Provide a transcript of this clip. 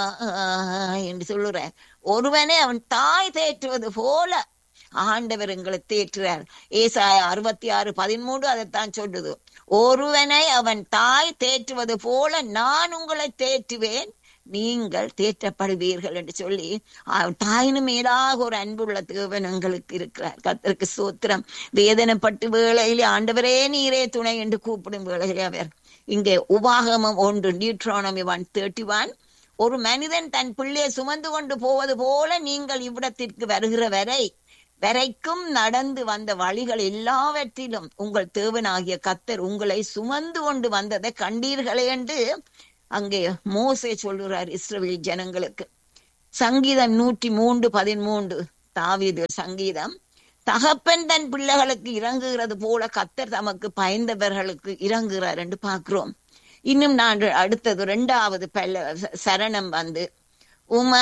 என்று சொல்லுறார் ஒருவனை அவன் தாய் தேற்றுவது போல ஆண்டவர் எங்களை தேற்றுறார் ஏசாய அறுபத்தி ஆறு பதிமூன்று அதைத்தான் சொல்லுது ஒருவனை அவன் தாய் தேற்றுவது போல நான் உங்களை தேற்றுவேன் நீங்கள் தேற்றப்படுவீர்கள் என்று சொல்லி அவன் தாயினு மேலாக ஒரு அன்புள்ள தேவன் எங்களுக்கு இருக்கிறார் கத்தருக்கு சோத்திரம் வேதனைப்பட்டு வேளையிலே ஆண்டவரே நீரே துணை என்று கூப்பிடும் வேளையிலே அவர் இங்கே உபாகமம் ஒன்று நியூட்ரானமி ஒன் தேர்ட்டி ஒன் ஒரு மனிதன் தன் பிள்ளையை சுமந்து கொண்டு போவது போல நீங்கள் இவ்விடத்திற்கு வருகிற வரை வரைக்கும் நடந்து வந்த வழிகள் எல்லாவற்றிலும் உங்கள் தேவனாகிய கத்தர் உங்களை சுமந்து கொண்டு வந்ததை கண்டீர்களே என்று அங்கே மோசே சொல்லுறார் இஸ்ரவேல் ஜனங்களுக்கு சங்கீதம் நூற்றி மூன்று பதிமூன்று தாவீது சங்கீதம் தகப்பன் தன் பிள்ளைகளுக்கு இறங்குகிறது போல கத்தர் தமக்கு பயந்தவர்களுக்கு இறங்குகிறார் என்று பார்க்கிறோம் இன்னும் நான் அடுத்தது இரண்டாவது பல்ல சரணம் வந்து உம